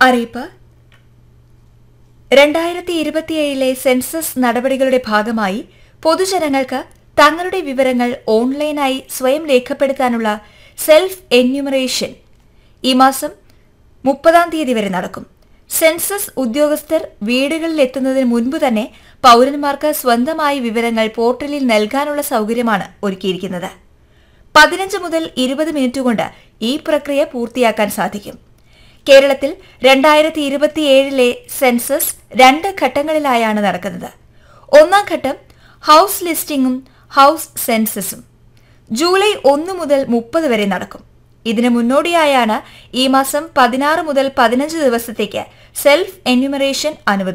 അറിയിപ്പ് രണ്ടായിരത്തി ഇരുപത്തിയേഴിലെ സെൻസസ് നടപടികളുടെ ഭാഗമായി പൊതുജനങ്ങൾക്ക് തങ്ങളുടെ വിവരങ്ങൾ ഓൺലൈനായി സ്വയം രേഖപ്പെടുത്താനുള്ള സെൽഫ് എന്യൂമറേഷൻ ഈ മാസം മുപ്പതാം തീയതി വരെ നടക്കും സെൻസസ് ഉദ്യോഗസ്ഥർ വീടുകളിലെത്തുന്നതിന് മുൻപ് തന്നെ പൌരന്മാർക്ക് സ്വന്തമായി വിവരങ്ങൾ പോർട്ടലിൽ നൽകാനുള്ള സൌകര്യമാണ് ഒരുക്കിയിരിക്കുന്നത് പതിനഞ്ച് മുതൽ ഇരുപത് മിനിറ്റ് കൊണ്ട് ഈ പ്രക്രിയ പൂർത്തിയാക്കാൻ സാധിക്കും കേരളത്തിൽ രണ്ടായിരത്തി ഇരുപത്തിയേഴിലെ സെൻസസ് രണ്ട് ഘട്ടങ്ങളിലായാണ് നടക്കുന്നത് ഒന്നാം ഘട്ടം ഹൌസ് ലിസ്റ്റിംഗും ഹൌസ് സെൻസസും ജൂലൈ ഒന്ന് മുതൽ മുപ്പത് വരെ നടക്കും ഇതിന് മുന്നോടിയായാണ് ഈ മാസം പതിനാറ് മുതൽ പതിനഞ്ച് ദിവസത്തേക്ക് സെൽഫ് എന്യൂമറേഷൻ അനുവദിച്ചത്